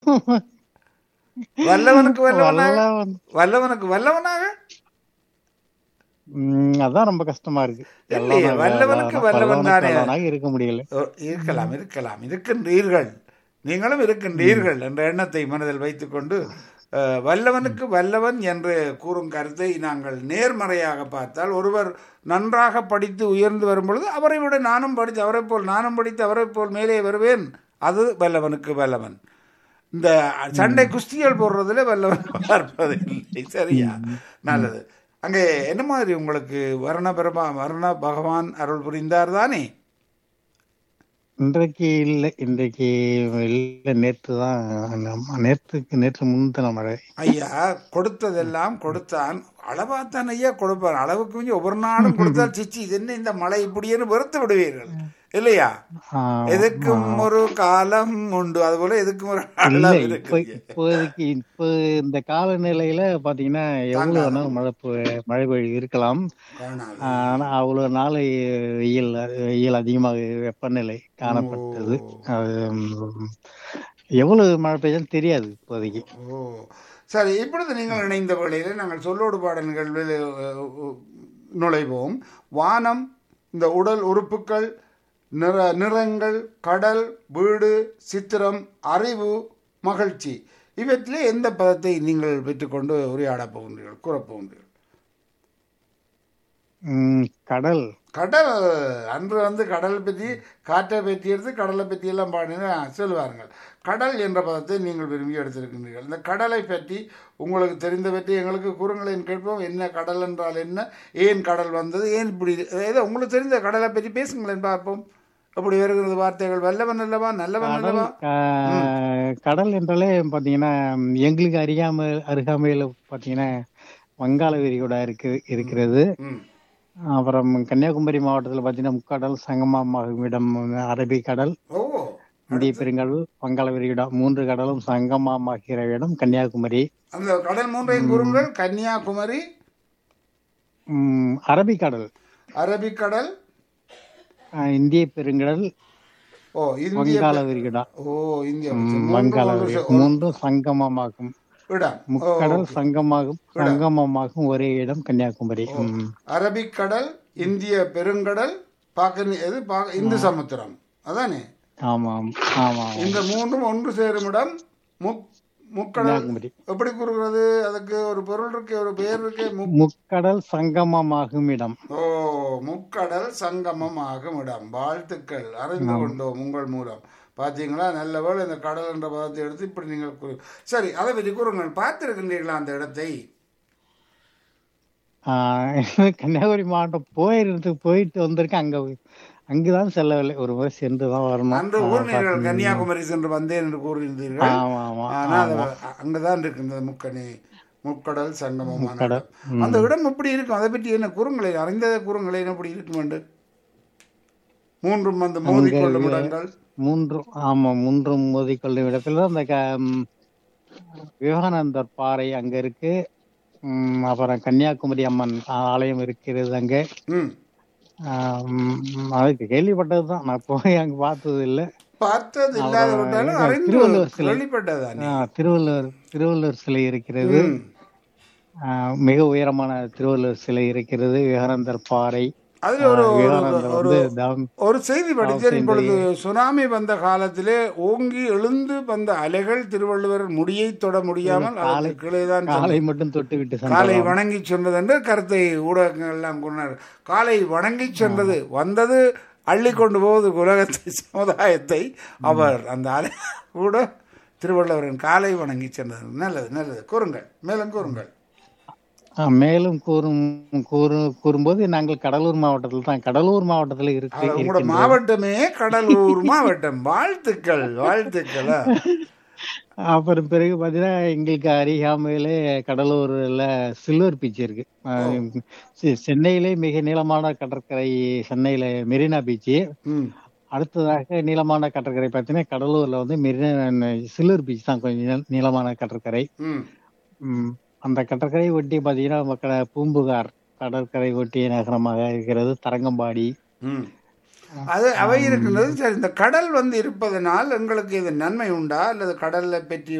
வல்லவனுக்கு வல்லவனாக வல்லவன் வல்லவனுக்கு வல்லவனாக ம், அதான் ரொம்ப கஷ்டமா இருக்கு இல்லையே, எல்லாம் வல்லவனுக்கு வல்லவன் வல்லவன் தானே. வல்லவனாக இருக்க முடியல ஓ, இருக்கலாம் இருக்கலாம் இருக்கின்றீர்கள் நீங்களும் இருக்கின்றீர்கள் என்ற எண்ணத்தை மனதில் வைத்துக்கொண்டு அஹ், வல்லவனுக்கு வல்லவன் என்று கூறும் கருத்தை நாங்கள் நேர்மறையாக பார்த்தால் ஒருவர் நன்றாக படித்து உயர்ந்து வரும் பொழுது அவரை விட நானும் படித்து அவரை போல் நானும் படித்து அவரை போல் மேலே வருவேன் அது வல்லவனுக்கு வல்லவன் இந்த சண்டை குஸ்திகள் போடுறதுல வல்லவன் பார்ப்பது இல்லை சரியா நல்லது அங்கே என்ன மாதிரி உங்களுக்கு வர்ண பிரபா வர்ண பகவான் அருள் புரிந்தார் தானே இன்றைக்கு இல்லை இன்றைக்கு இல்லை நேற்று தான் நேற்றுக்கு நேற்று முன்தின மழை ஐயா கொடுத்ததெல்லாம் கொடுத்தான் அளவாத்தான் ஐயா கொடுப்பார் அளவுக்கு மிஞ்சி ஒவ்வொரு நாளும் கொடுத்தால் சிச்சி இது என்ன இந்த மழை இப்படின்னு வெறுத்து விடுவீர்கள் இல்லையா ஆ, எதுக்கும் ஒரு காலம் உண்டு அதுபோல எதுக்கும் ஒரு இல்லை அளவு இப்போ இருக்கு இப்போதைக்கு இப்போ இந்த காலநிலையில பாத்தீங்கன்னா எவ்வளவு வேணாலும் மழை பொ- மழை பெய்ய இருக்கலாம் காணாது. ஆனா அவ்வளவு நாள் வெயில் வெயில் அதிகமாக வெப்பநிலை காணப்பட்டது அது, ம், எவ்வளவு மழை பெய்யும் தெரியாது இப்போதைக்கு ஓ சரி இப்பொழுது நீங்கள் இணைந்த வேளையில் நாங்கள் சொல்லோடு பாட நிகழ்வில் அஹ், அஹ், நுழைவோம் வானம் இந்த உடல் உறுப்புகள் நிற நிறங்கள் கடல் வீடு சித்திரம் அறிவு மகிழ்ச்சி இவற்றிலே எந்த பதத்தை நீங்கள் பெற்றுக்கொண்டு உரையாடப் போகின்றீர்கள் கூறப் போகின்றீர்கள் ம், கடல் கடல் அன்று வந்து கடல் பற்றி காற்றை பற்றி எடுத்து கடலை பற்றி எல்லாம் பாடினா சொல்லுவார்கள் கடல் என்ற பதத்தை நீங்கள் விரும்பி எடுத்திருக்கின்றீர்கள் இந்த கடலை பற்றி உங்களுக்கு தெரிந்தவற்றை எங்களுக்கு கூறுங்களேன் கேட்போம் என்ன கடல் என்றால் என்ன ஏன் கடல் வந்தது ஏன் இப்படி ஏதோ உங்களுக்கு தெரிந்த கடலை பற்றி பேசுங்களேன் பார்ப்போம் அப்படி வருகிறது வார்த்தைகள் வல்லவன் அல்லவா நல்லவன் அல்லவா க- கடல் என்றாலே பாத்தீங்கன்னா ம், எங்களுக்கு அறியாம அருகாமையில பாத்தீங்கன்னா வங்காள விரிகுடா இருக்கு இருக்கிறது ம் அப்புறம் கன்னியாகுமரி மாவட்டத்தில் பார்த்தீங்கன்னா முக்கடல் சங்கமமாகும் இடம் அரபிக்கடல் ஓ இந்திய பெருங்கடல் வங்காள விரிகுடா மூன்று கடலும் சங்கமமாகிற இடம் கன்னியாகுமரி அந்த கடல் மூன்றையும் கூறுங்கள் கன்னியாகுமரி ம், அரபிக்கடல் அரபிக்கடல் அஹ், இந்திய பெருங்கடல் ஓ இந்திய வங்காள விரிகுடா ஓ இந்திய ம், மூன்று வங்காள மூன்று விரிகுடா மூன்றும் சங்கமமாகும் இடம் ஓ முக்கடல் சங்கமாகும் சங்கமமாகும் ஒரே இடம் கன்னியாகுமரி ம். அரபிக்கடல் இந்திய பெருங்கடல் பாக்க எது பாக்க இந்து சமுத்திரம் அதானே ஆமாம் ஆமாம் இந்த மூன்றும் ஒன்று சேரும் இடம் முக் முக்கடல் கன்னியாகுமரி எப்படி கூறுகிறது அதுக்கு ஒரு பொருள் இருக்கு ஒரு பெயர் இருக்கு முக் முக்கடல் சங்கமமாகும் இடம் ஓ முக்கடல் சங்கமம் ஆகும் இடம் வாழ்த்துக்கள் அறிந்து கொண்டோம் உங்கள் மூலம் பாத்தீங்களா நல்ல வேளை இந்த கடல் என்ற பதத்தை எடுத்து இப்படி நீங்கள் கூறு சரி அதை பற்றி கூறுங்கள் பார்த்திருக்கின்றீர்களா அந்த இடத்தை ஆஹ் கன்னியாகுமரி மாவட்டம் போயிருந்து போயிட்டு வந்திருக்கேன் அங்க அங்குதான் செல்லவில்லை ஒரு முறை சென்று தான் வரணும் அன்று ஊர் நீங்கள் கன்னியாகுமரி சென்று வந்தேன் என்று கூறியிருந்தீர்கள் ஆமா ஆமா ஆனால் அது அங்கதான் இருக்கின்றது முக்கணி முக்கடல் சங்கமமான இடம். அந்த இடம் எப்படி இருக்கும் அதை பற்றி என்ன கூறுங்களேன் அறிந்ததை கூறுங்களேன் எப்படி இருக்கும் என்று மூன்றும் வந்து மோதிக்கொள்ளும் இடங்கள் மூன்று ஆமா மூன்று மோதிக்கொள்ளும் இடத்துல அந்த க- ம், விவேகானந்தர் பாறை அங்க இருக்கு ம், அப்புறம் கன்னியாகுமரி அம்மன் ஆலயம் இருக்கிறது அங்க ம் ஆம், அதுக்கு கேள்விப்பட்டதுதான் நான் போய் அங்க பார்த்தது இல்லை பார்த்தது இல்லாத விட்டாலும் அறிந்து திருவள்ளுவர் சிலை. கேள்விப்பட்டதானே ஆ, திருவள்ளுவர் திருவள்ளுவர் சிலை இருக்கிறது ம். ஆ, மிக உயரமான திருவள்ளுவர் சிலை இருக்கிறது விவேகானந்தர் பாறை அதுல ஒரு ஒரு- விவேகானந்தர் ஒரு வந்து தவம் ஒரு செய்தி படித்தேன் இப்பொழுது சுனாமி வந்த காலத்திலே ஓங்கி எழுந்து வந்த அலைகள் திருவள்ளுவர் முடியை தொட முடியாமல் அதற்கு கீழே தான் காலை மட்டும் தொட்டு விட்டு சென்றார். காலை வணங்கி சென்றது என்று கருத்தை ஊடகங்கள் எல்லாம் கூறினார் காலை வணங்கி சென்றது வந்தது அள்ளி கொண்டு போவது உலகத்தை சமுதாயத்தை அவர் அந்த அலை கூட திருவள்ளுவரின் காலை வணங்கி சென்றது நல்லது நல்லது கூறுங்கள் மேலும் கூறுங்கள் ஆ, மேலும் கூறும் கூறு கூறும்போது நாங்கள் கடலூர் மாவட்டத்தில் தான் கடலூர் மாவட்டத்தில் இருக்கு அது உங்களோட மாவட்டமே கடலூர் மாவட்டம் வாழ்த்துக்கள் வாழ்த்துக்கள் ஆ. அப்புறம் பிறகு பாத்தீங்கன்னா எங்களுக்கு அருகாமையிலே கடலூர்ல சில்வர் பீச் இருக்கு ஆ, செ- சென்னையிலே மிக நீளமான கடற்கரை சென்னையில மெரினா பீச் ம் அடுத்ததாக நீளமான கடற்கரை பார்த்தீங்கன்னா கடலூர்ல வந்து மெரினா சில்வர் பீச் தான் கொஞ்சம் நீள- நீளமான கடற்கரை ம் ம், அந்த கடற்கரை ஒட்டி பார்த்தீங்கன்னா நம்ம கட- பூம்புகார் கடற்கரை ஒட்டிய நகரமாக இருக்கிறது தரங்கம்பாடி ம் அது அவை இருக்கின்றது சரி இந்த கடல் வந்து இருப்பதனால் எங்களுக்கு இது நன்மை உண்டா அல்லது கடலை பற்றி